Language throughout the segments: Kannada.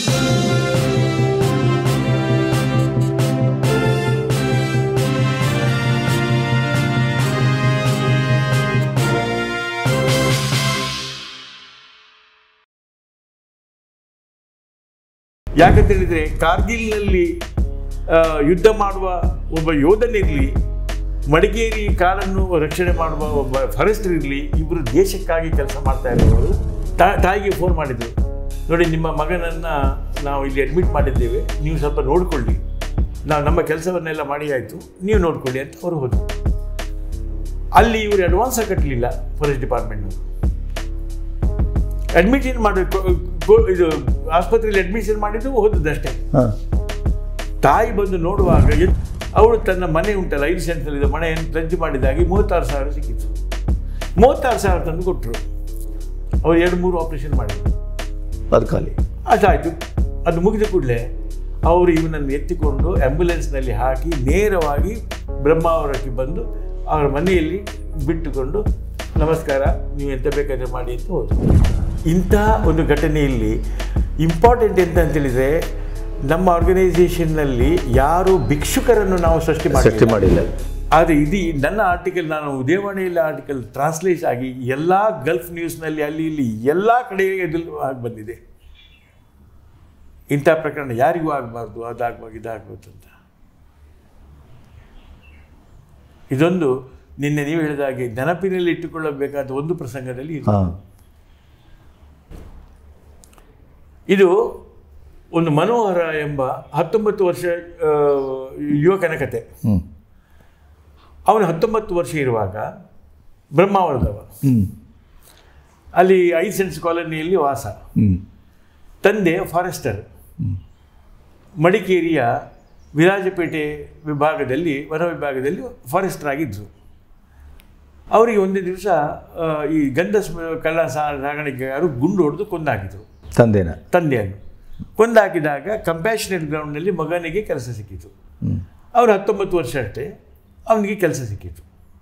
ಯಾಕಂತ ಹೇಳಿದ್ರೆ ಕಾರ್ಗಿಲ್ನಲ್ಲಿ ಆ, ಯುದ್ಧ ಮಾಡುವ ಒಬ್ಬ ಯೋಧನಿರಲಿ ಮಡಿಕೇರಿ ಕಾಡನ್ನು ರಕ್ಷಣೆ ಮಾಡುವ ಒಬ್ಬ ಫಾರೆಸ್ಟರ್ ಇರಲಿ ಇಬ್ಬರು ದೇಶಕ್ಕಾಗಿ ಕೆಲಸ ಮಾಡ್ತಾ ಇರೋರು ತಾ- ತಾಯಿಗೆ ಫೋನ್ ಮಾಡಿದ್ರು ನೋಡಿ ನಿಮ್ಮ ಮಗನನ್ನು ನಾವು ಇಲ್ಲಿ ಅಡ್ಮಿಟ್ ಮಾಡಿದ್ದೇವೆ ನೀವು ಸ್ವಲ್ಪ ನೋಡಿಕೊಳ್ಳಿ ನಾವು ನಮ್ಮ ಕೆಲಸವನ್ನೆಲ್ಲ ಮಾಡಿ ಆಯಿತು ನೀವು ನೋಡ್ಕೊಳ್ಳಿ ಅಂತ ಅವರು ಹೋದರು ಅಲ್ಲಿ ಇವರು ಅಡ್ವಾನ್ಸ್ ಕಟ್ಟಲಿಲ್ಲ ಫಾರೆಸ್ಟ್ ಡಿಪಾರ್ಟ್ಮೆಂಟ್ನವರು ಅಡ್ಮಿಷನ್ ಮಾಡಿ ಇದು ಆಸ್ಪತ್ರೆಯಲ್ಲಿ ಅಡ್ಮಿಷನ್ ಮಾಡಿದ್ದು ಹೋದದ್ದಷ್ಟೇ ಹಾಂ ತಾಯಿ ಬಂದು ನೋಡುವಾಗ ಎದ್- ಅವಳು ತನ್ನ ಮನೆ ಉಂಟಲ್ಲ ಐದು ಸೆಂಟ್ರಲ್ಲಿದ್ದ ಮನೆಯನ್ನು ಪ್ಲಜ್ ಮಾಡಿದಾಗಿ ಮೂವತ್ತಾರು ಸಾವಿರ ಸಿಕ್ಕಿತ್ತು ಮೂವತ್ತಾರು ಸಾವಿರ ತಂದು ಕೊಟ್ಟರು ಅವ್ರು ಎರಡು ಮೂರು ಆಪರೇಷನ್ ಮಾಡಿದ್ರು ಅದು ಖಾಲಿ ಅದಾಯಿತು ಅದು ಮುಗಿದ ಕೂಡಲೇ ಅವರು ಇವನನ್ನು ಎತ್ತಿಕೊಂಡು ಆ್ಯಂಬುಲೆನ್ಸ್ನಲ್ಲಿ ಹಾಕಿ ನೇರವಾಗಿ ಬ್ರಹ್ಮಾವರಕ್ಕೆ ಬಂದು ಅವರ ಮನೆಯಲ್ಲಿ ಬಿಟ್ಟುಕೊಂಡು ನಮಸ್ಕಾರ ನೀವು ಎಂತ ಬೇಕಾದ್ರೆ ಮಾಡಿ ಅಂತ ಹೋದರು ಇಂತಹ ಒಂದು ಘಟನೆಯಲ್ಲಿ ಇಂಪಾರ್ಟೆಂಟ್ ಎಂತ ಅಂತ ಹೇಳಿದರೆ ನಮ್ಮ ಆರ್ಗನೈಸೇಷನ್ನಲ್ಲಿ ಯಾರು ಭಿಕ್ಷುಕರನ್ನು ನಾವು ಸೃಷ್ಟಿ ಸೃಷ್ಟಿ ಮಾಡಿ ಮಾಡಿಲ್ಲ ಆದರೆ ಇದು ನನ್ನ ಆರ್ಟಿಕಲ್ ನಾನು ಉದಯವಾಣಿಯಲ್ಲಿ ಆರ್ಟಿಕಲ್ ಟ್ರಾನ್ಸ್ಲೇಟ್ ಆಗಿ ಎಲ್ಲ ಗಲ್ಫ್ ನ್ಯೂಸ್ನಲ್ಲಿ ಅಲ್ಲಿ ಇಲ್ಲಿ ಎಲ್ಲ ಕಡೆಗೆ ಇದು ಆಗಿ ಬಂದಿದೆ ಇಂಥ ಪ್ರಕರಣ ಯಾರಿಗೂ ಆಗಬಾರ್ದು ಅದಾಗಬಾರ್ದು ಇದಾಗಬಾರ್ದು ಅಂತ ಇದೊಂದು ನಿನ್ನೆ ನೀವು ಹೇಳಿದ ಹಾಗೆ ನೆನಪಿನಲ್ಲಿ ಇಟ್ಟುಕೊಳ್ಳಬೇಕಾದ ಒಂದು ಪ್ರಸಂಗದಲ್ಲಿ ಇದು. ಹಾಂ ಇದು ಒಂದು ಮನೋಹರ ಎಂಬ ಹತ್ತೊಂಬತ್ತು ವರ್ಷ ಆ, ಯುವಕನ ಕತೆ ಹ್ಞೂ ಅವನು ಹತ್ತೊಂಬತ್ತು ವರ್ಷ ಇರುವಾಗ ಬ್ರಹ್ಮಾವರದವ ಹ್ಞೂ ಅಲ್ಲಿ ಐದು ಸೆಂಟ್ಸ್ ಕಾಲೋನಿಯಲ್ಲಿ ವಾಸ ಹ್ಞೂ ತಂದೆ ಫಾರೆಸ್ಟರ್ ಮಡಿಕೇರಿಯ ವಿರಾಜಪೇಟೆ ವಿಭಾಗದಲ್ಲಿ ವನ ವಿಭಾಗದಲ್ಲಿ ಫಾರೆಸ್ಟರ್ ಆಗಿದ್ದರು ಅವರಿಗೆ ಒಂದೇ ದಿವಸ ಆ, ಈ ಗಂಧ ಸ್ಮ- ಕಳ್ಳ ಸಾ- ಸಾಗಾಣಿಕೆಗಾರರು ಗುಂಡು ಹೊಡೆದು ಕೊಂದಾಕಿದರು ತಂದೆನ ತಂದೆಯನ್ನು ಕೊಂದಾಕಿದಾಗ ಕಂಪ್ಯಾಷನೇಟ್ ಗ್ರೌಂಡ್ನಲ್ಲಿ ಮಗನಿಗೆ ಕೆಲಸ ಸಿಕ್ಕಿತು ಹ್ಞೂ ಅವನು ಹತ್ತೊಂಬತ್ತು ವರ್ಷ ಅಷ್ಟೇ ಅವನಿಗೆ ಕೆಲಸ ಸಿಕ್ಕಿತು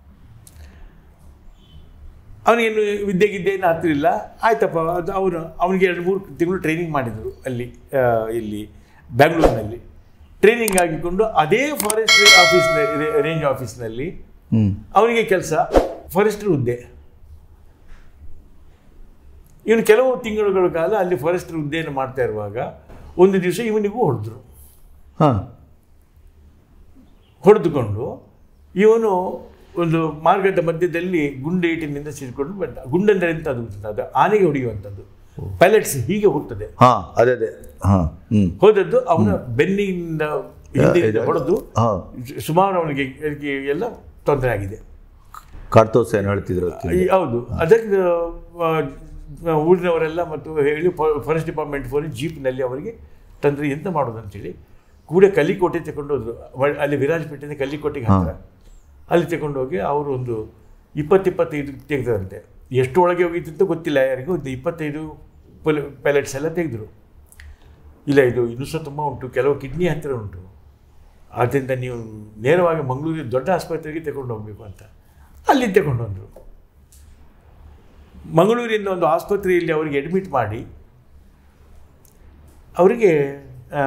ಅವನಿಗೇನು ವಿದ್ಯೆ ಗಿದ್ದೆ ಏನು ಹತ್ತಿರಲಿಲ್ಲ ಆಯ್ತಪ್ಪ ಅದು ಅವನು ಅವನಿಗೆ ಎರಡು ಮೂರು ತಿಂಗಳು ಟ್ರೈನಿಂಗ್ ಮಾಡಿದರು ಅಲ್ಲಿ ಆ, ಇಲ್ಲಿ ಬ್ಯಾಂಗ್ಳೂರಿನಲ್ಲಿ ಟ್ರೈನಿಂಗ್ ಆಗಿಕೊಂಡು ಅದೇ ಫಾರೆಸ್ಟ್ರಿ ಆಫೀಸ್ ರೇಂಜ್ ಆಫೀಸ್ನಲ್ಲಿ ಹ್ಞೂ ಅವನಿಗೆ ಕೆಲಸ ಫಾರೆಸ್ಟರ್ ಹುದ್ದೆ ಇವನು ಕೆಲವು ತಿಂಗಳುಗಳ ಕಾಲ ಅಲ್ಲಿ ಫಾರೆಸ್ಟರ್ ಹುದ್ದೆಯನ್ನು ಮಾಡ್ತಾ ಇರುವಾಗ ಒಂದು ದಿವಸ ಇವನಿಗೂ ಹೊಡೆದ್ರು ಹಾಂ ಹೊಡೆದುಕೊಂಡು ಇವನು ಒಂದು ಮಾರ್ಗದ ಮಧ್ಯದಲ್ಲಿ ಗುಂಡೇಟಿನಿಂದ ಸಿಡ್ಕೊಂಡು ಬಂದ ಗುಂಡೆಂದರೆ ಎಂತ ಅದು ಗೊತ್ತುಂಟಾ? ಅದು ಆನೆಗೆ ಹೊಡೆಯುವಂಥದ್ದು ಪೈಲಟ್ಸ್ ಹೀಗೆ ಹೋಗ್ತದೆ ಹಾಂ ಅದೇ ಅದೇ ಹಾಂ ಹ್ಞೂ ಹೋದದ್ದು ಅವನ ಬೆನ್ನಿಂದ ಹಿಂದಿನಿಂದ ಹೊಡೆದು ಹಾಂ ಸುಮಾರು ಅವನಿಗೆ ಅವನಿಗೆ ಎಲ್ಲ ತೊಂದರೆ ಆಗಿದೆ ಕಾಡ್ತೋಸ್ ಏನು ಹೇಳ್ತಿದ್ರು ಅದಕ್ಕೆ. ಈ- ಹೌದು ಅದಕ್ಕೆ ಆ, ಊರಿನವರೆಲ್ಲ ಮತ್ತು ಹೇಳಿ ಫಾರೆಸ್ಟ್ ಡಿಪಾರ್ಟ್ಮೆಂಟ್ ಫೋನ್ ಜೀಪ್ನಲ್ಲಿ ಅವರಿಗೆ ತಂದ್ರೆ ಎಂತ ಮಾಡೋದು ಅಂತೇಳಿ ಕೂಡ ಕಲ್ಲಿಕೋಟೆ ತಗೊಂಡು ಹೋದ್ರು ವ- ಅಲ್ಲಿ ವಿರಾಜಪೇಟೆಯಿಂದ ಕಲ್ಲಿಕೋಟೆಗೆ ಹತ್ತಿರ ಅಲ್ಲಿ ತಗೊಂಡು ಹೋಗಿ ಅವರು ಒಂದು ಇಪ್ಪತ್ತಿಪ್ಪತ್ತೈದು ತೆಗೆದಂತೆ ಎಷ್ಟು ಒಳಗೆ ಹೋಗಿತ್ತು ಅಂತ ಗೊತ್ತಿಲ್ಲ ಯಾರಿಗೂ ಒಂದು ಇಪ್ಪತ್ತೈದು ಪೊಲ್ ಪೈಲಟ್ಸ್ ಎಲ್ಲ ತೆಗೆದ್ರು ಇಲ್ಲ ಇದು ಇನ್ನೂ ಸಹ ತುಂಬ ಉಂಟು ಕೆಲವು ಕಿಡ್ನಿ ಹತ್ತಿರ ಉಂಟು ಆದ್ದರಿಂದ ನೀವು ನೇರವಾಗಿ ಮಂಗಳೂರಿಗೆ ದೊಡ್ಡ ಆಸ್ಪತ್ರೆಗೆ ತಗೊಂಡು ಹೋಗಬೇಕು ಅಂತ ಅಲ್ಲಿ ತಗೊಂಡು ಬಂದರು ಮಂಗಳೂರಿನ ಒಂದು ಆಸ್ಪತ್ರೆಯಲ್ಲಿ ಅವರಿಗೆ ಅಡ್ಮಿಟ್ ಮಾಡಿ ಅವರಿಗೆ ಆ,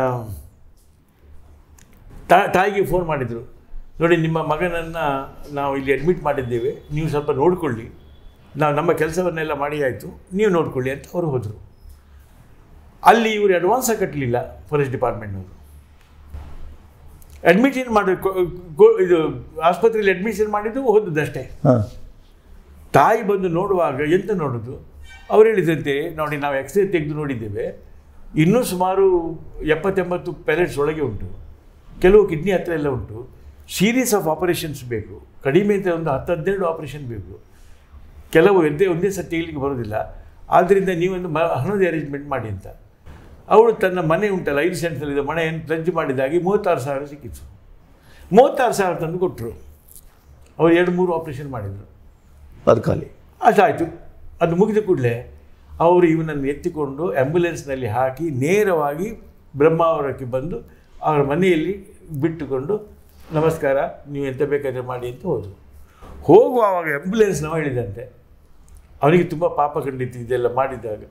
ತಾ- ತಾಯಿಗೆ ಫೋನ್ ಮಾಡಿದರು ನೋಡಿ ನಿಮ್ಮ ಮಗನನ್ನು ನಾವು ಇಲ್ಲಿ ಅಡ್ಮಿಟ್ ಮಾಡಿದ್ದೇವೆ ನೀವು ಸ್ವಲ್ಪ ನೋಡಿಕೊಳ್ಳಿ ನಾವು ನಮ್ಮ ಕೆಲಸವನ್ನೆಲ್ಲ ಮಾಡಿ ಆಯಿತು ನೀವು ನೋಡಿಕೊಳ್ಳಿ ಅಂತ ಅವರು ಹೋದರು ಅಲ್ಲಿ ಇವರು ಅಡ್ವಾನ್ಸ ಕಟ್ಟಲಿಲ್ಲ ಫಾರೆಸ್ಟ್ ಡಿಪಾರ್ಟ್ಮೆಂಟ್ನವರು ಅಡ್ಮಿಷನ್ ಮಾಡಿ ಕೊ- ಕೊ- ಇದು ಆಸ್ಪತ್ರೆಯಲ್ಲಿ ಅಡ್ಮಿಷನ್ ಮಾಡಿದ್ದು ಹೋದದ್ದಷ್ಟೇ ಹಾಂ ತಾಯಿ ಬಂದು ನೋಡುವಾಗ ಎಂತ ನೋಡೋದು ಅವ್ರು ಹೇಳಿದಂತೆ ನೋಡಿ ನಾವು ಎಕ್ಸ್ರೇ ತೆಗೆದು ನೋಡಿದ್ದೇವೆ ಇನ್ನೂ ಸುಮಾರು ಎಪ್ಪತ್ತೆಂಬತ್ತು ಪ್ಯಾಲೆಟ್ಸ್ ಒಳಗೆ ಉಂಟು ಕೆಲವು ಕಿಡ್ನಿ ಹತ್ರ ಎಲ್ಲ ಉಂಟು ಸೀರೀಸ್ ಆಫ್ ಆಪರೇಷನ್ಸ್ ಬೇಕು ಕಡಿಮೆ ಅಂತ ಒಂದು ಹತ್ತು ಹನ್ನೆರಡು ಆಪರೇಷನ್ ಬೇಕು ಕೆಲವು ಎದ್ದೆ ಒಂದೇ ಸತಿ ತೆಗಿಲಿಕ್ಕೆ ಬರೋದಿಲ್ಲ ಆದ್ದರಿಂದ ನೀವೊಂದು ಮ ಹಣದ ಅರೇಂಜ್ಮೆಂಟ್ ಮಾಡಿ ಅಂತ ಅವಳು ತನ್ನ ಮನೆ ಉಂಟಲ್ಲ ಐದು ಸೆಂಟ್ರಲ್ಲಿದ್ದ ಮನೆಯನ್ನು ಪ್ಲಜ್ ಮಾಡಿದಾಗಿ ಮೂವತ್ತಾರು ಸಾವಿರ ಸಿಕ್ಕಿತ್ತು ಮೂವತ್ತಾರು ಸಾವಿರ ತಂದು ಕೊಟ್ಟರು ಅವ್ರು ಎರಡು ಮೂರು ಆಪರೇಷನ್ ಮಾಡಿದರು ಅದು ಖಾಲಿ ಅದಾಯಿತು ಅದು ಮುಗಿದ ಕೂಡಲೇ ಅವರು ಇವನನ್ನು ಎತ್ತಿಕೊಂಡು ಆ್ಯಂಬುಲೆನ್ಸ್ನಲ್ಲಿ ಹಾಕಿ ನೇರವಾಗಿ ಬ್ರಹ್ಮಾವರಕ್ಕೆ ಬಂದು ಅವರ ಮನೆಯಲ್ಲಿ ಬಿಟ್ಟುಕೊಂಡು ನಮಸ್ಕಾರ ನೀವು ಎಂತ ಬೇಕಾದ್ರೆ ಮಾಡಿ ಅಂತ ಹೋದರು ಹೋಗುವಾಗ ಆ್ಯಂಬುಲೆನ್ಸ್ನವ ಹೇಳಿದಂತೆ ಅವನಿಗೆ ತುಂಬ ಪಾಪ ಖಂಡಿತ ಇದೆಲ್ಲ ಮಾಡಿದಾಗ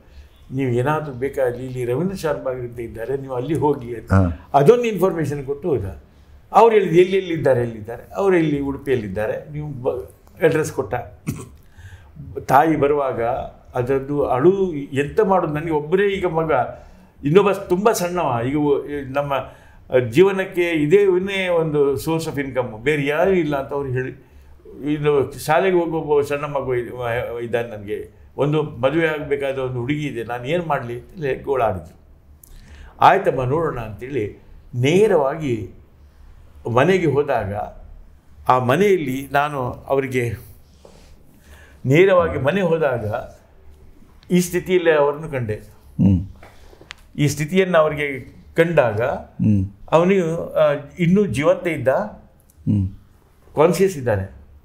ನೀವು ಏನಾದರೂ ಬೇಕಾಗಲಿ ಇಲ್ಲಿ ರವೀಂದ್ರ ಶಾರ್ಬಾಗ್ ಅಂತ ಇದ್ದಾರೆ ನೀವು ಅಲ್ಲಿ ಹೋಗಿ ಅಂತ ಹಾಂ ಅದೊಂದು ಇನ್ಫಾರ್ಮೇಷನ್ ಕೊಟ್ಟು ಹೋದ ಅವ್ರು ಹೇಳಿದ್ದು ಎಲ್ಲಿ ಎಲ್ಲಿದ್ದಾರೆ ಎಲ್ಲಿದ್ದಾರೆ ಅವರು ಇಲ್ಲಿ ಉಡುಪಿಯಲ್ಲಿದ್ದಾರೆ ನೀವು ಬ ಅಡ್ರೆಸ್ ಕೊಟ್ಟ ತಾಯಿ ಬರುವಾಗ ಅದರದ್ದು ಅಳು ಎಂತ ಮಾಡೋದು ನನಗೆ ಒಬ್ಬರೇ ಈಗ ಮಗ ಇನ್ನೊಬ್ಬ ತುಂಬ ಸಣ್ಣವ ಈಗ ಒ- ಈ ನಮ್ಮ ಜೀವನಕ್ಕೆ ಇದೇ ಇನ್ನೇ ಒಂದು ಸೋರ್ಸ್ ಆಫ್ ಇನ್ಕಮ್ ಬೇರೆ ಯಾರೂ ಇಲ್ಲ ಅಂತ ಅವ್ರು ಹೇಳಿ ಇದು ಶಾಲೆಗೆ ಹೋಗೋ ಒಬ್ಬ ಸಣ್ಣ ಮಗು ಇದ್- ಇದ್ದಾನೆ ನನಗೆ ಒಂದು ಮದುವೆ ಆಗಬೇಕಾದ ಒಂದು ಹುಡುಗಿ ಇದೆ ನಾನು ಏನು ಮಾಡಲಿ ಅಂತೇಳಿ ಗೋಳಾಡಿದ್ರು ಆಯ್ತಮ್ಮ ನೋಡೋಣ ಅಂತೇಳಿ ನೇರವಾಗಿ ಮನೆಗೆ ಹೋದಾಗ ಆ ಮನೆಯಲ್ಲಿ ನಾನು ಅವರಿಗೆ ನೇರವಾಗಿ ಮನೆ ಹೋದಾಗ ಈ ಸ್ಥಿತಿಯಲ್ಲಿ ಅವರನ್ನು ಕಂಡೆ ಹ್ಞೂ ಈ ಸ್ಥಿತಿಯನ್ನು ಅವರಿಗೆ ಕಂಡಾಗ ಹ್ಞೂ ಅವನಿಗೆ ಆ, ಇನ್ನೂ ಜೀವಂತ ಇದ್ದ ಹ್ಞೂ ಕಾನ್ಷಿಯಸ್ ಇದ್ದಾನೆ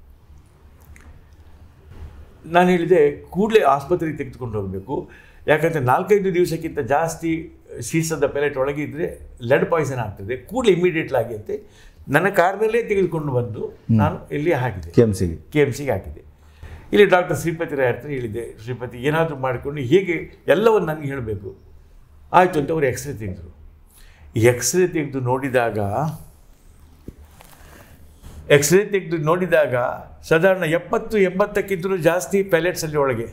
ನಾನು ಹೇಳಿದೆ ಕೂಡಲೇ ಆಸ್ಪತ್ರೆಗೆ ತೆಗೆದುಕೊಂಡು ಹೋಗಬೇಕು ಯಾಕಂದರೆ ನಾಲ್ಕೈದು ದಿವಸಕ್ಕಿಂತ ಜಾಸ್ತಿ ಸೀಸದ ಪೆಲೆಟ್ ಒಳಗೆ ಇದ್ದರೆ ಲೆಡ್ ಪಾಯ್ಸನ್ ಆಗ್ತದೆ ಕೂಡಲೇ ಇಮಿಡಿಯೇಟ್ಲಿ ಆಗಿ ಅಂತೆ ನನ್ನ ಕಾರ್ನಲ್ಲೇ ತೆಗೆದುಕೊಂಡು ಬಂದು ನಾನು ಇಲ್ಲಿ ಹಾಕಿದೆ ಕೆ ಎಮ್ ಸಿಗೆ ಕೆ ಎಮ್ ಸಿಗೆ ಹಾಕಿದೆ ಇಲ್ಲಿ ಡಾಕ್ಟರ್ ಶ್ರೀಪತಿ ರಾಯ್ ಹತ್ರ ಹೇಳಿದೆ ಶ್ರೀಪತಿ ಏನಾದರೂ ಮಾಡಿಕೊಂಡು ಹೇಗೆ ಎಲ್ಲವನ್ನು ನನಗೆ ಹೇಳಬೇಕು ಆಯಿತು ಅಂತ ಅವರು ಎಕ್ಸ್ರೇ ತೆಗೆದರು ಎಕ್ಸ್ರೇ ತೆಗೆದು ನೋಡಿದಾಗ ಎಕ್ಸ್ರೇ ತೆಗೆದು ನೋಡಿದಾಗ ಸಾಧಾರಣ ಎಪ್ಪತ್ತು ಎಂಬತ್ತಕ್ಕಿಂತಲೂ ಜಾಸ್ತಿ ಪ್ಯಾಲೆಟ್ಸಲ್ಲಿ ಒಳಗೆ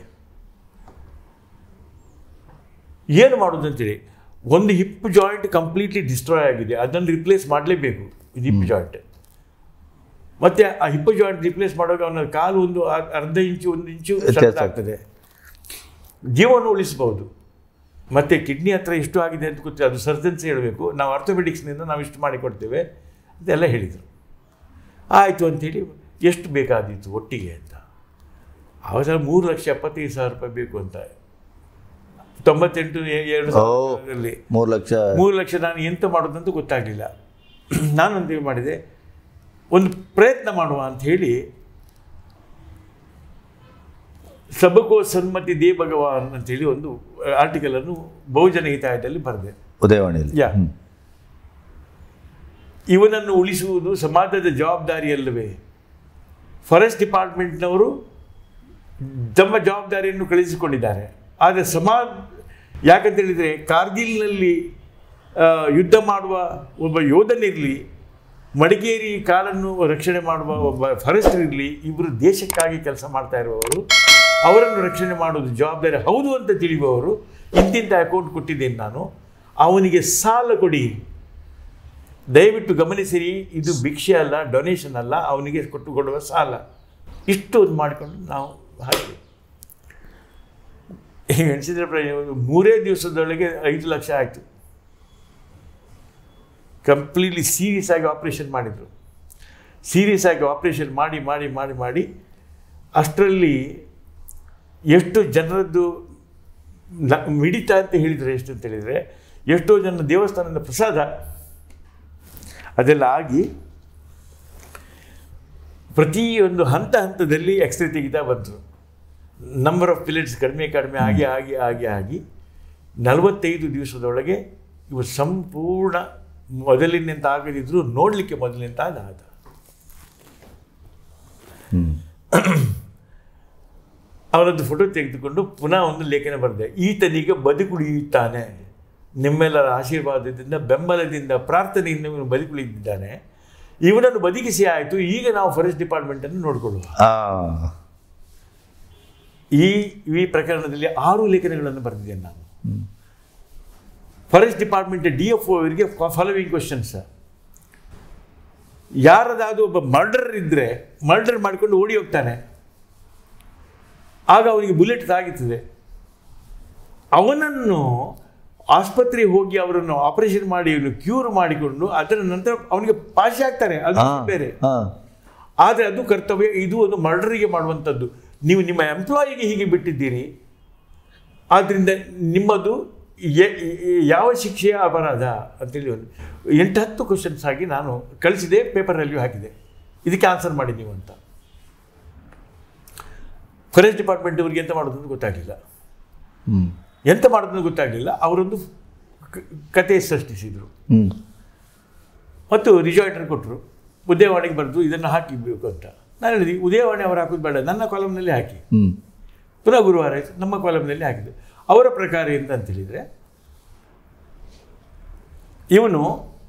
ಏನು ಮಾಡೋದು ಅಂತೇಳಿ ಒಂದು ಹಿಪ್ ಜಾಯಿಂಟ್ ಕಂಪ್ಲೀಟ್ಲಿ ಡಿಸ್ಟ್ರಾಯ್ ಆಗಿದೆ ಅದನ್ನು ರಿಪ್ಲೇಸ್ ಮಾಡಲೇಬೇಕು ಇದು ಹಿಪ್ ಜಾಯಿಂಟ್ ಮತ್ತೆ ಆ ಹಿಪ್ ಜಾಯಿಂಟ್ ರಿಪ್ಲೇಸ್ ಮಾಡುವಾಗ ಅವನ ಕಾಲು ಒಂದು ಅರ್- ಅರ್ಧ ಇಂಚು ಒಂದು ಇಂಚು ವ್ಯತ್ಯಾಸ ಆಗ್ತದೆ ಜೀವನ ಉಳಿಸಬಹುದು ಮತ್ತೆ ಕಿಡ್ನಿ ಹತ್ರ ಎಷ್ಟು ಆಗಿದೆ ಅಂತ ಗೊತ್ತಿಲ್ಲ ಅದು ಸರ್ಜನ್ಸ್ ಹೇಳಬೇಕು ನಾವು ಆರ್ಥೋಪೆಡಿಕ್ಸ್ನಿಂದ ನಾವು ಇಷ್ಟು ಮಾಡಿಕೊಡ್ತೇವೆ ಅಂತೆಲ್ಲ ಹೇಳಿದರು ಆಯಿತು ಅಂಥೇಳಿ ಎಷ್ಟು ಬೇಕಾದಿತ್ತು ಒಟ್ಟಿಗೆ ಅಂತ ಆವಾಗ ಮೂರು ಲಕ್ಷ ಎಪ್ಪತ್ತೈದು ಸಾವಿರ ರೂಪಾಯಿ ಬೇಕು ಅಂತ ತೊಂಬತ್ತೆಂಟು ಎ- ಎರಡು ಓ. ಸಾವಿರದಲ್ಲಿ ಮೂರು ಲಕ್ಷ ಮೂರು ಲಕ್ಷ ನಾನು ಎಂತ ಮಾಡೋದಂತ ಗೊತ್ತಾಗಲಿಲ್ಲ ನಾನು ಅಂತ ಮಾಡಿದೆ ಒಂದು ಪ್ರಯತ್ನ ಮಾಡುವ ಅಂತ ಹೇಳಿ ಸಬಕೋ ಸನ್ಮತಿ ದೇ ಭಗವಾನ್ ಅಂತೇಳಿ ಒಂದು ಆರ್ಟಿಕಲನ್ನು ಬಹುಜನ ಹಿತಾಯದಲ್ಲಿ ಬರೆದೆ ಉದಯವಾಣಿಯಲ್ಲಿ ಯಾ. ಹ್ಮ್. ಇವನನ್ನು ಉಳಿಸುವುದು ಸಮಾಜದ ಜವಾಬ್ದಾರಿಯಲ್ಲವೇ ಫಾರೆಸ್ಟ್ ಡಿಪಾರ್ಟ್ಮೆಂಟ್ನವರು ತಮ್ಮ ಜವಾಬ್ದಾರಿಯನ್ನು ಕಳಿಸಿಕೊಂಡಿದ್ದಾರೆ ಆದರೆ ಸಮಾಜ ಯಾಕಂತ ಹೇಳಿದರೆ ಕಾರ್ಗಿಲ್ನಲ್ಲಿ ಆ, ಯುದ್ಧ ಮಾಡುವ ಒಬ್ಬ ಯೋಧನಿರಲಿ ಮಡಿಕೇರಿ ಕಾಡನ್ನು ರಕ್ಷಣೆ ಮಾಡುವ ಒಬ್ಬ ಫಾರೆಸ್ಟರ್ ಇರಲಿ ಇಬ್ಬರು ದೇಶಕ್ಕಾಗಿ ಕೆಲಸ ಮಾಡ್ತಾ ಇರುವವರು ಅವರನ್ನು ರಕ್ಷಣೆ ಮಾಡೋದು ಜವಾಬ್ದಾರಿ ಹೌದು ಅಂತ ತಿಳಿಯುವವರು ಇಂತಿಂಥ ಅಕೌಂಟ್ ಕೊಟ್ಟಿದ್ದೇನೆ ನಾನು ಅವನಿಗೆ ಸಾಲ ಕೊಡಿ ದಯವಿಟ್ಟು ಗಮನಿಸಿರಿ ಇದು ಭಿಕ್ಷೆ ಅಲ್ಲ ಡೊನೇಷನ್ ಅಲ್ಲ ಅವನಿಗೆ ಕೊಟ್ಟು ಕೊಡುವ ಸಾಲ ಇಷ್ಟು ಒಂದು ಮಾಡಿಕೊಂಡು ನಾವು ಹಾಗೆ ಎಣಿಸಿದ್ರೆ ಪ್ರ- ಮೂರೇ ದಿವಸದೊಳಗೆ ಐದು ಲಕ್ಷ ಆಯಿತು ಕಂಪ್ಲೀಟ್ಲಿ ಸೀರಿಯಸ್ ಆಗಿ ಆಪ್ರೇಷನ್ ಮಾಡಿದರು ಸೀರಿಯಸ್ ಆಗಿ ಆಪ್ರೇಷನ್ ಮಾಡಿ ಮಾಡಿ ಮಾಡಿ ಮಾಡಿ ಅಷ್ಟರಲ್ಲಿ ಎಷ್ಟು ಜನರದ್ದು ನ ಮಿಡಿತ ಅಂತ ಹೇಳಿದರೆ ಎಷ್ಟು ಅಂತ ಹೇಳಿದರೆ ಎಷ್ಟೋ ಜನ ದೇವಸ್ಥಾನದ ಪ್ರಸಾದ ಅದೆಲ್ಲ ಆಗಿ ಪ್ರತಿಯೊಂದು ಹಂತ ಹಂತದಲ್ಲಿ ಎಕ್ಸ್ರೇ ತೆಗಿತಾ ಬಂತು ನಂಬರ್ ಆಫ್ ಪಿಲೆಟ್ಸ್ ಕಡಿಮೆ ಕಡಿಮೆ ಆಗಿ ಆಗಿ ಆಗಿ ಆಗಿ ನಲವತ್ತೈದು ದಿವಸದೊಳಗೆ ಇವು ಸಂಪೂರ್ಣ ಮೊದಲಿನಿಂದ ಆಗದಿದ್ದರೂ ನೋಡಲಿಕ್ಕೆ ಮೊದಲಿನಿಂದ ಆದ ಆದ ಹ್ಮ್. ಅವರದ್ದು ಫೋಟೋ ತೆಗೆದುಕೊಂಡು ಪುನಃ ಒಂದು ಲೇಖನ ಬರೆದೆ ಈತನಿಗೆ ಬದುಕುಳಿಯುತ್ತಾನೆ ನಿಮ್ಮೆಲ್ಲರ ಆಶೀರ್ವಾದದಿಂದ ಬೆಂಬಲದಿಂದ ಪ್ರಾರ್ಥನೆಯಿಂದ ಇವನು ಬದುಕುಳಿದಿದ್ದಾನೆ ಇವನನ್ನು ಬದುಕಿಸಿ ಆಯಿತು ಈಗ ನಾವು ಫಾರೆಸ್ಟ್ ಡಿಪಾರ್ಟ್ಮೆಂಟನ್ನು ನೋಡಿಕೊಳ್ಳುವ ಆ ಈ ಈ ಪ್ರಕರಣದಲ್ಲಿ ಆರು ಲೇಖನಗಳನ್ನು ಬರೆದಿದ್ದೇನೆ ನಾನು ಫಾರೆಸ್ಟ್ ಡಿಪಾರ್ಟ್ಮೆಂಟ್ ಡಿ ಎಫ್ ಅವರಿಗೆ ಫಾಲೋವಿಂಗ್ ಕ್ವಶನ್ಸ್ ಯಾರದಾದ್ರು ಒಬ್ಬ ಮರ್ಡರ್ ಇದ್ದರೆ ಮರ್ಡರ್ ಮಾಡಿಕೊಂಡು ಓಡಿ ಹೋಗ್ತಾನೆ ಆಗ ಅವನಿಗೆ ಬುಲೆಟ್ ತಾಗುತ್ತದೆ ಅವನನ್ನು ಆಸ್ಪತ್ರೆಗೆ ಹೋಗಿ ಅವರನ್ನು ಆಪರೇಷನ್ ಮಾಡಿ ಇವನು ಕ್ಯೂರ್ ಮಾಡಿಕೊಂಡು ಅದರ ನಂತರ ಅವನಿಗೆ ಪಾಶಿ ಆಗ್ತಾರೆ ಅದು ಹಾ ಬೇರೆ ಹಾ ಆದರೆ ಅದು ಕರ್ತವ್ಯ ಇದು ಒಂದು ಮರ್ಡರಿಗೆ ಮಾಡುವಂಥದ್ದು ನೀವು ನಿಮ್ಮ ಎಂಪ್ಲಾಯಿಗೆ ಹೀಗೆ ಬಿಟ್ಟಿದ್ದೀರಿ ಆದ್ದರಿಂದ ನಿಮ್ಮದು ಯ- ಯ- ಯಾವ ಶಿಕ್ಷೆಯ ಅಪರಾಧ ಅಂತೇಳಿ ಒಂದು ಎಂಟು ಹತ್ತು ಕ್ವಶನ್ಸ್ ಆಗಿ ನಾನು ಕಳಿಸಿದೆ ಪೇಪರಲ್ಲಿಯೂ ಹಾಕಿದೆ ಇದಕ್ಕೆ ಆನ್ಸರ್ ಮಾಡಿ ನೀವು ಅಂತ ಫಾರೆಸ್ಟ್ ಡಿಪಾರ್ಟ್ಮೆಂಟ್ ಅವ್ರಿಗೆ ಎಂತ ಮಾಡೋದು ಅಂತ ಗೊತ್ತಾಗಲಿಲ್ಲ ಹ್ಮ್ ಎಂತ ಮಾಡೋದು ಗೊತ್ತಾಗಲಿಲ್ಲ ಅವರೊಂದು ಕ- ಕತೆ ಸೃಷ್ಟಿಸಿದರು ಹ್ಮ್ ಮತ್ತು ರಿಜಾಯ್ಟರ್ ಕೊಟ್ಟರು ಉದಯವಾಣಿಗೆ ಬರೆದು ಇದನ್ನು ಹಾಕಿಬೇಕು ಅಂತ ನಾನು ಹೇಳಿದೆ ಉದಯವಾಣಿ ಅವರು ಹಾಕೋದು ಬೇಡ ನನ್ನ ಕಾಲಮ್ನಲ್ಲಿ ಹಾಕಿ ಹ್ಮ್ ಪುನಃ ಗುರುವಾರ ಆಯಿತು ನಮ್ಮ ಕಾಲಮ್ನಲ್ಲಿ ಹಾಕಿದೆ ಅವರ ಪ್ರಕಾರ ಎಂತ ಅಂತ ಹೇಳಿದರೆ ಇವನು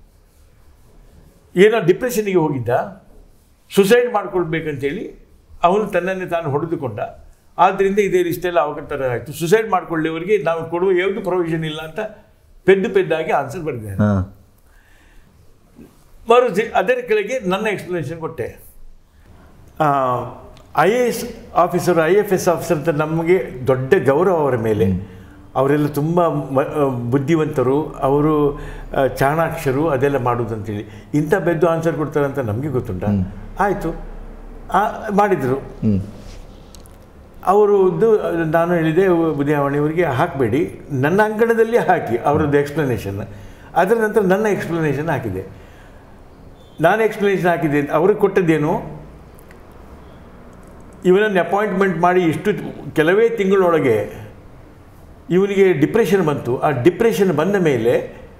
ಏನೋ ಡಿಪ್ರೆಷನ್ಗೆ ಹೋಗಿದ್ದ ಸುಸೈಡ್ ಮಾಡ್ಕೊಳ್ಬೇಕಂತೇಳಿ ಅವನು ತನ್ನನ್ನೇ ತಾನು ಹೊಡೆದುಕೊಂಡ ಆದ್ದರಿಂದ ಇದೇ ಇಷ್ಟೆಲ್ಲ ಅವಘಡ ಆಯಿತು ಸುಸೈಡ್ ಮಾಡ್ಕೊಳ್ಳಿವರಿಗೆ ನಾವು ಕೊಡುವ ಯಾವುದು ಪ್ರೊವಿಷನ್ ಇಲ್ಲ ಅಂತ ಪೆದ್ದು ಪೆದ್ದಾಗಿ ಆನ್ಸರ್ ಬರೆದಿದ್ದಾರೆ ಹಾಂ ಮರು ಜಿ- ಅದರ ಕೆಳಗೆ ನನ್ನ ಎಕ್ಸ್ಪ್ಲನೇಷನ್ ಕೊಟ್ಟೆ I A S officer I F S officer ಅಂತ ನಮಗೆ ದೊಡ್ಡ ಗೌರವ ಅವರ ಮೇಲೆ ಅವರೆಲ್ಲ ತುಂಬ ಮ ಆ, ಬುದ್ಧಿವಂತರು ಅವರು ಆ, ಚಾಣಾಕ್ಷರು ಅದೆಲ್ಲ ಮಾಡೋದಂತೇಳಿ ಇಂಥ ಬೆದ್ದು ಆನ್ಸರ್ ಕೊಡ್ತಾರೆ ಅಂತ ನಮಗೆ ಗೊತ್ತುಂಟ ಆಯಿತು ಮಾಡಿದರು ಹ್ಞೂ ಅವರದ್ದು ನಾನು ಹೇಳಿದೆ ಬುದ್ಧಿಯಾವಣಿಯವರಿಗೆ ಹಾಕಬೇಡಿ ನನ್ನ ಅಂಕಣದಲ್ಲಿ ಹಾಕಿ ಅವರದ್ದು ಎಕ್ಸ್ಪ್ಲನೇಷನ್ ಅದರ ನಂತರ ನನ್ನ ಎಕ್ಸ್ಪ್ಲನೇಷನ್ ಹಾಕಿದೆ ನಾನು ಎಕ್ಸ್ಪ್ಲನೇಷನ್ ಹಾಕಿದೆ ಅವ್ರಿಗೆ ಕೊಟ್ಟದ್ದೇನು ಇವನನ್ನು ಅಪಾಯಿಂಟ್ಮೆಂಟ್ ಮಾಡಿ ಇಷ್ಟು ಕೆಲವೇ ತಿಂಗಳೊಳಗೆ ಇವನಿಗೆ ಡಿಪ್ರೆಷನ್ ಬಂತು ಆ ಡಿಪ್ರೆಷನ್ ಬಂದ ಮೇಲೆ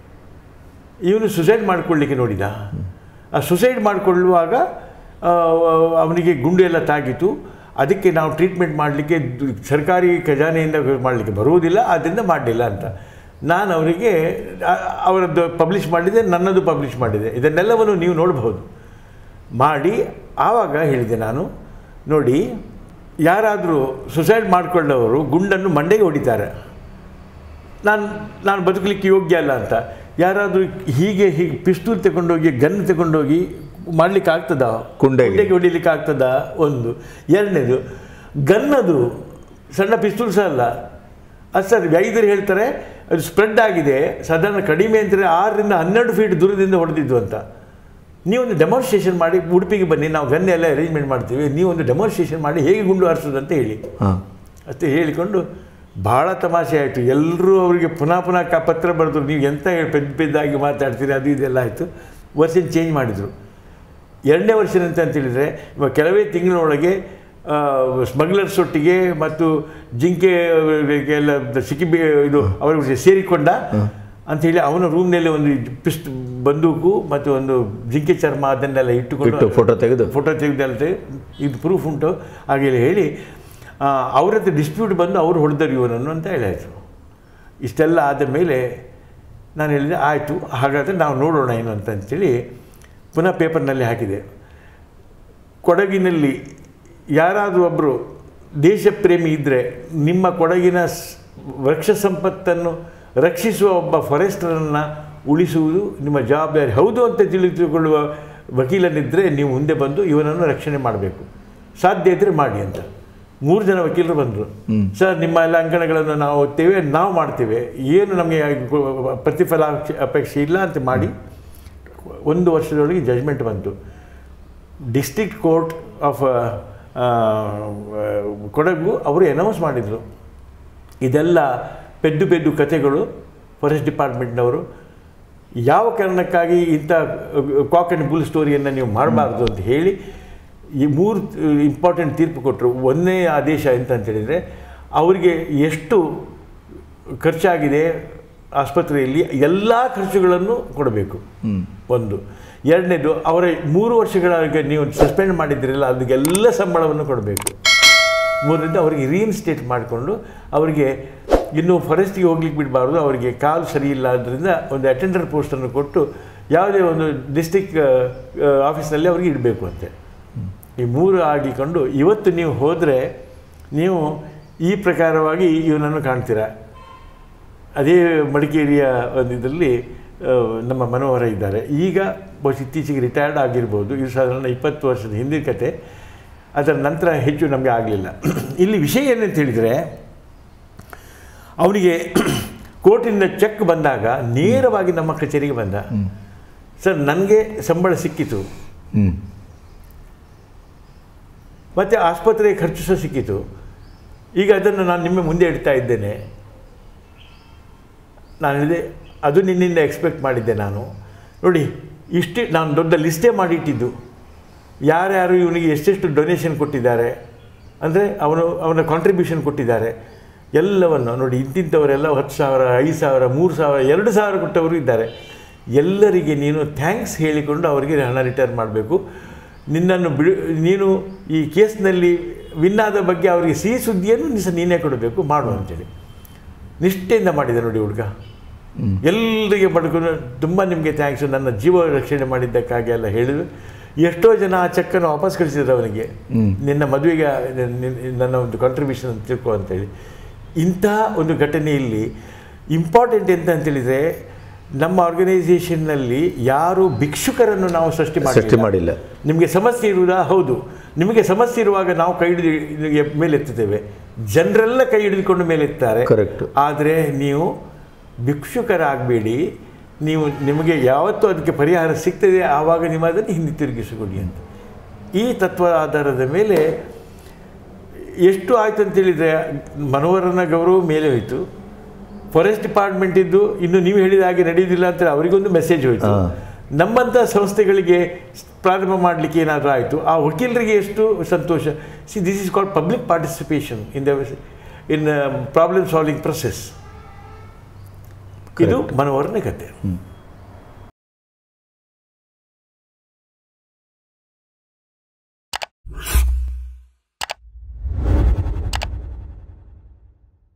ಇವನು ಸುಸೈಡ್ ಮಾಡಿಕೊಳ್ಳಿಕ್ಕೆ ನೋಡಿದ ಆ ಸುಸೈಡ್ ಮಾಡಿಕೊಳ್ಳುವಾಗ ಆ, ಅವನಿಗೆ ಗುಂಡು ಎಲ್ಲ ತಾಗಿತು ಅದಕ್ಕೆ ನಾವು ಟ್ರೀಟ್ಮೆಂಟ್ ಮಾಡಲಿಕ್ಕೆ ಸರ್ಕಾರಿ ಖಜಾನೆಯಿಂದ ಮಾಡಲಿಕ್ಕೆ ಬರುವುದಿಲ್ಲ ಆದ್ದರಿಂದ ಮಾಡಲಿಲ್ಲ ಅಂತ ನಾನು ಅವರಿಗೆ ಆ, ಅವರದ್ದು ಪಬ್ಲಿಷ್ ಮಾಡಿದೆ ನನ್ನದು ಪಬ್ಲಿಷ್ ಮಾಡಿದೆ ಇದನ್ನೆಲ್ಲವನ್ನು ನೀವು ನೋಡಬಹುದು ಮಾಡಿ ಆವಾಗ ಹೇಳಿದೆ ನಾನು ನೋಡಿ ಯಾರಾದರೂ ಸುಸೈಡ್ ಮಾಡಿಕೊಂಡವರು ಗುಂಡನ್ನು ಮಂಡೆಗೆ ಹೊಡಿತಾರೆ ನಾನು ನಾನು ಬದುಕಲಿಕ್ಕೆ ಯೋಗ್ಯ ಅಲ್ಲ ಅಂತ ಯಾರಾದರೂ ಹೀಗೆ ಹೀಗೆ ಪಿಸ್ತೂಲ್ ತಗೊಂಡೋಗಿ ಗನ್ ತಗೊಂಡೋಗಿ ಮಾಡಲಿಕ್ಕೆ ಆಗ್ತದಾ ಕುಂಡೆಗೆ. ಕುಂಡೆಗೆ ಹೊಡಿಲಿಕ್ಕೆ ಆಗ್ತದಾ ಒಂದು ಎರಡನೇದು ಗನ್ನದು ಸಣ್ಣ ಪಿಸ್ತೂಲ್ ಸಹ ಅಲ್ಲ ಅದು ಸರ್ ವೈದ್ಯರು ಹೇಳ್ತಾರೆ ಅದು ಸ್ಪ್ರೆಡ್ ಆಗಿದೆ ಸಾಧಾರಣ ಕಡಿಮೆ ಅಂದರೆ ಆರರಿಂದ ಹನ್ನೆರಡು ಫೀಟ್ ದೂರದಿಂದ ಹೊಡೆದಿದ್ದು ಅಂತ ನೀವೊಂದು ಡೆಮಾನ್ಸ್ಟ್ರೇಷನ್ ಮಾಡಿ ಉಡುಪಿಗೆ ಬನ್ನಿ ನಾವು ಗನ್ ಎಲ್ಲ ಅರೇಂಜ್ಮೆಂಟ್ ಮಾಡ್ತೀವಿ ನೀವೊಂದು ಡೆಮಾನ್ಸ್ಟ್ರೇಷನ್ ಮಾಡಿ ಹೇಗೆ ಗುಂಡು ಹಾರಿಸೋದು ಅಂತ ಹೇಳಿ ಹಾಂ ಅಷ್ಟೇ ಹೇಳಿಕೊಂಡು ಭಾಳ ತಮಾಷೆ ಆಯಿತು ಎಲ್ಲರೂ ಅವರಿಗೆ ಪುನಃ ಪುನಃ ಕ ಪತ್ರ ಬರೆದ್ರು ನೀವು ಎಂತ ಹೇಳಿ ಪೆದ್ದ ಪೆದ್ದಾಗಿ ಮಾತಾಡ್ತೀರಿ ಅದು ಇದೆಲ್ಲ ಆಯಿತು ವರ್ಷನ್ ಚೇಂಜ್ ಮಾಡಿದರು ಎರಡನೇ ವರ್ಷ ಅಂತ ಅಂತೇಳಿದರೆ ಇವಾಗ ಕೆಲವೇ ತಿಂಗಳೊಳಗೆ ಸ್ಮಗ್ಲರ್ಸ್ ಒಟ್ಟಿಗೆ ಮತ್ತು ಜಿಂಕೆ ಎಲ್ಲ ಸಿಕ್ಕಿ ಬಿ- ಇದು ಅವರಿಗೆ ಸೇರಿಕೊಂಡ ಅಂಥೇಳಿ ಅವನ ರೂಮ್ನಲ್ಲಿ ಒಂದು ಪಿಸ್ಟ್ ಬಂದೂಕು ಮತ್ತು ಒಂದು ಜಿಂಕೆ ಚರ್ಮ ಅದನ್ನೆಲ್ಲ ಇಟ್ಟುಕೊಂಡು ಇಟ್ಟು ಫೋಟೋ ತೆಗೆದು ಫೋಟೋ ತೆಗೆದಲ್ತೆ ಇದು ಪ್ರೂಫ್ ಉಂಟು ಹಾಗೆಲ್ಲ ಹೇಳಿ ಆ, ಅವ್ರ ಹತ್ರ ಡಿಸ್ಪ್ಯೂಟ್ ಬಂದು ಅವ್ರು ಹೊಡೆದರು ಇವನನ್ನು ಅಂತ ಹೇಳಿದ್ರು ಇಷ್ಟೆಲ್ಲ ಆದ ಮೇಲೆ ನಾನು ಹೇಳಿದೆ ಆಯಿತು ಹಾಗಾದರೆ ನಾವು ನೋಡೋಣ ಏನು ಅಂತ ಅಂತೇಳಿ ಪುನಃ ಪೇಪರ್ನಲ್ಲಿ ಹಾಕಿದೆ ಕೊಡಗಿನಲ್ಲಿ ಯಾರಾದರೂ ಒಬ್ಬರು ದೇಶಪ್ರೇಮಿ ಇದ್ದರೆ ನಿಮ್ಮ ಕೊಡಗಿನ ಸ್- ವೃಕ್ಷ ಸಂಪತ್ತನ್ನು ರಕ್ಷಿಸುವ ಒಬ್ಬ ಫಾರೆಸ್ಟರನ್ನು ಉಳಿಸುವುದು ನಿಮ್ಮ ಜವಾಬ್ದಾರಿ ಹೌದು ಅಂತ ತಿಳಿದುಕೊಳ್ಳುವ ವಕೀಲನಿದ್ದರೆ ನೀವು ಮುಂದೆ ಬಂದು ಇವನನ್ನು ರಕ್ಷಣೆ ಮಾಡಬೇಕು ಸಾಧ್ಯ ಇದ್ದರೆ ಮಾಡಿ ಅಂತ ಮೂರು ಜನ ವಕೀಲರು ಬಂದರು ಸರ್ ನಿಮ್ಮ ಎಲ್ಲ ಅಂಕಣಗಳನ್ನು ನಾವು ಓದ್ತೇವೆ ನಾವು ಮಾಡ್ತೇವೆ ಏನು ನಮಗೆ ಪ್ರತಿಫಲ ಅಪೇಕ್ಷೆ ಇಲ್ಲ ಅಂತ ಮಾಡಿ ಒಂದು ವರ್ಷದೊಳಗೆ ಜಜ್ಮೆಂಟ್ ಬಂತು ಡಿಸ್ಟ್ರಿಕ್ಟ್ ಕೋರ್ಟ್ ಆಫ್ ಕೊಡಗು ಅವರು ಅನೌನ್ಸ್ ಮಾಡಿದರು ಇದೆಲ್ಲ ಪೆದ್ದು ಪೆದ್ದು ಕಥೆಗಳು ಫಾರೆಸ್ಟ್ ಡಿಪಾರ್ಟ್ಮೆಂಟ್ನವರು ಯಾವ ಕಾರಣಕ್ಕಾಗಿ ಇಂಥ ಕಾಕ್ ಆ್ಯಂಡ್ ಬುಲ್ ಸ್ಟೋರಿಯನ್ನು ನೀವು ಮಾಡಬಾರ್ದು ಅಂತ ಹೇಳಿ ಈ ಮೂರು ಇಂಪಾರ್ಟೆಂಟ್ ತೀರ್ಪು ಕೊಟ್ಟರು ಒಂದನೇ ಆದೇಶ ಎಂತ ಅಂತ ಹೇಳಿದರೆ ಅವರಿಗೆ ಎಷ್ಟು ಖರ್ಚಾಗಿದೆ ಆಸ್ಪತ್ರೆಯಲ್ಲಿ ಎಲ್ಲ ಖರ್ಚುಗಳನ್ನು ಕೊಡಬೇಕು ಒಂದು ಎರಡನೇದು ಅವರ ಮೂರು ವರ್ಷಗಳಿಗೆ ನೀವು ಸಸ್ಪೆಂಡ್ ಮಾಡಿದ್ರಲ್ಲ ಅದಕ್ಕೆಲ್ಲ ಸಂಬಳವನ್ನು ಕೊಡಬೇಕು ಮೂರನೇದು ಅವರಿಗೆ ರೀಇನ್ಸ್ಟೇಟ್ ಮಾಡಿಕೊಂಡು ಅವರಿಗೆ ಇನ್ನು ಫಾರೆಸ್ಟಿಗೆ ಹೋಗ್ಲಿಕ್ಕೆ ಬಿಡಬಾರ್ದು ಅವರಿಗೆ ಕಾಲು ಸರಿ ಇಲ್ಲ ಆದ್ದರಿಂದ ಒಂದು ಅಟೆಂಡರ್ ಪೋಸ್ಟನ್ನು ಕೊಟ್ಟು ಯಾವುದೇ ಒಂದು ಡಿಸ್ಟಿಕ್ ಆಫೀಸ್ನಲ್ಲಿ ಅವರಿಗೆ ಇಡಬೇಕು ಅಂತೆ ಈ ಮೂರು ಆಗಿಕೊಂಡು ಇವತ್ತು ನೀವು ಹೋದರೆ ನೀವು ಈ ಪ್ರಕಾರವಾಗಿ ಇವನನ್ನು ಕಾಣ್ತೀರಾ ಅದೇ ಮಡಿಕೇರಿಯ ಒಂದು ಇದರಲ್ಲಿ ಆ, ನಮ್ಮ ಮನೋಹರ ಇದ್ದಾರೆ ಈಗ ಬಹುಶಃ ಇತ್ತೀಚೆಗೆ ರಿಟೈರ್ಡ್ ಆಗಿರ್ಬೋದು ಇದು ಸಾಧಾರಣ ಇಪ್ಪತ್ತು ವರ್ಷದ ಹಿಂದಿನ ಕತೆ ಅದರ ನಂತರ ಹೆಚ್ಚು ನಮಗೆ ಆಗಲಿಲ್ಲ ಇಲ್ಲಿ ವಿಷಯ ಏನಂತ ಹೇಳಿದರೆ ಅವನಿಗೆ ಕೋರ್ಟಿಂದ ಚೆಕ್ ಬಂದಾಗ ನೇರವಾಗಿ ನಮ್ಮ ಕಚೇರಿಗೆ ಬಂದ ಸರ್ ನನಗೆ ಸಂಬಳ ಸಿಕ್ಕಿತು ಹ್ಞೂ ಮತ್ತು ಆಸ್ಪತ್ರೆಗೆ ಖರ್ಚು ಸಹ ಸಿಕ್ಕಿತು ಈಗ ಅದನ್ನು ನಾನು ನಿಮ್ಮ ಮುಂದೆ ಇಡ್ತಾ ಇದ್ದೇನೆ ನಾನು ಹೇಳಿದೆ ಅದು ನಿನ್ನಿಂದ ಎಕ್ಸ್ಪೆಕ್ಟ್ ಮಾಡಿದ್ದೆ ನಾನು ನೋಡಿ ಇಷ್ಟೇ ನಾನು ದೊಡ್ಡ ಲಿಸ್ಟೇ ಮಾಡಿಟ್ಟಿದ್ದು ಯಾರ್ಯಾರು ಇವನಿಗೆ ಎಷ್ಟೆಷ್ಟು ಡೊನೇಷನ್ ಕೊಟ್ಟಿದ್ದಾರೆ ಅಂದರೆ ಅವನು ಅವನ ಕಾಂಟ್ರಿಬ್ಯೂಷನ್ ಕೊಟ್ಟಿದ್ದಾರೆ ಎಲ್ಲವನ್ನು ನೋಡಿ ಇಂತಿಂಥವರೆಲ್ಲ ಹತ್ತು ಸಾವಿರ ಐದು ಸಾವಿರ ಮೂರು ಸಾವಿರ ಎರಡು ಸಾವಿರ ಕೊಟ್ಟವರು ಇದ್ದಾರೆ ಎಲ್ಲರಿಗೆ ನೀನು ಥ್ಯಾಂಕ್ಸ್ ಹೇಳಿಕೊಂಡು ಅವರಿಗೆ ಹಣ ರಿಟರ್ನ್ ಮಾಡಬೇಕು ನಿನ್ನನ್ನು ಬಿಡು ನೀನು ಈ ಕೇಸ್ನಲ್ಲಿ ವಿನ್ ಆದ ಬಗ್ಗೆ ಅವರಿಗೆ ಸಿಹಿ ಸುದ್ದಿಯನ್ನು ನಿಸ ನೀನೇ ಕೊಡಬೇಕು ಮಾಡು ಅಂತೇಳಿ ನಿಷ್ಠೆಯಿಂದ ಮಾಡಿದೆ ನೋಡಿ ಹುಡುಗ ಎಲ್ಲರಿಗೆ ಪಡ್ಕೊಂಡು ತುಂಬ ನಿಮಗೆ ಥ್ಯಾಂಕ್ಸು ನನ್ನ ಜೀವ ರಕ್ಷಣೆ ಮಾಡಿದ್ದಕ್ಕಾಗಿ ಎಲ್ಲ ಹೇಳಿದ್ರು ಎಷ್ಟೋ ಜನ ಆ ಚೆಕ್ಕನ್ನು ವಾಪಸ್ ಕಳಿಸಿದ್ರು ಅವನಿಗೆ ನಿನ್ನ ಮದುವೆಗೆ ನಿನ್- ನಿನ್- ನನ್ನ ಒಂದು ಕಾಂಟ್ರಿಬ್ಯೂಷನ್ ಅಂತ ತಿಳ್ಕೊ ಅಂತೇಳಿ ಇಂಥ ಒಂದು ಘಟನೆಯಲ್ಲಿ ಇಂಪಾರ್ಟೆಂಟ್ ಎಂತ ಅಂತೇಳಿದರೆ ನಮ್ಮ ಆರ್ಗನೈಸೇಷನ್ನಲ್ಲಿ ಯಾರು ಭಿಕ್ಷುಕರನ್ನು ನಾವು ಸೃಷ್ಟಿ ಸೃಷ್ಟಿ ಮಾಡಿ ಮಾಡಿಲ್ಲ ನಿಮಗೆ ಸಮಸ್ಯೆ ಇರುವುದಾ ಹೌದು ನಿಮಗೆ ಸಮಸ್ಯೆ ಇರುವಾಗ ನಾವು ಕೈ ಹಿಡಿದು ಮೇಲೆತ್ತುತ್ತೇವೆ ಜನರೆಲ್ಲ ಕೈ ಹಿಡಿದುಕೊಂಡು ಮೇಲೆತ್ತಾರೆ Correct. ಆದರೆ ನೀವು ಭಿಕ್ಷುಕರಾಗಬೇಡಿ ನೀವು ನಿಮಗೆ ಯಾವತ್ತೂ ಅದಕ್ಕೆ ಪರಿಹಾರ ಸಿಗ್ತದೆ ಆವಾಗ ನೀವು ಅದನ್ನು ಹಿಂದೆ ತಿರುಗಿಸಿಕೊಡಿ ಅಂತ ಈ ತತ್ವ ಆಧಾರದ ಮೇಲೆ ಎಷ್ಟು ಆಯ್ತು ಅಂತೇಳಿದರೆ ಮನೋಹರನ ಗೌರವ ಮೇಲೆ ಹೋಯಿತು ಫಾರೆಸ್ಟ್ ಡಿಪಾರ್ಟ್ಮೆಂಟ್ ಇದ್ದು ಇನ್ನು ನೀವು ಹೇಳಿದ ಹಾಗೆ ನಡೆಯುವುದಿಲ್ಲ ಅಂತ ಅವರಿಗೊಂದು ಮೆಸೇಜ್ ಹೋಯಿತು ಹಾ. ನಮ್ಮಂಥ ಸಂಸ್ಥೆಗಳಿಗೆ ಪ್ರಾರಂಭ ಮಾಡಲಿಕ್ಕೆ ಏನಾದರೂ ಆಯಿತು ಆ ವಕೀಲರಿಗೆ ಎಷ್ಟು ಸಂತೋಷ see this is called public participation in the in problem solving process ಇದು ಮನೋಹರನ ಕತೆ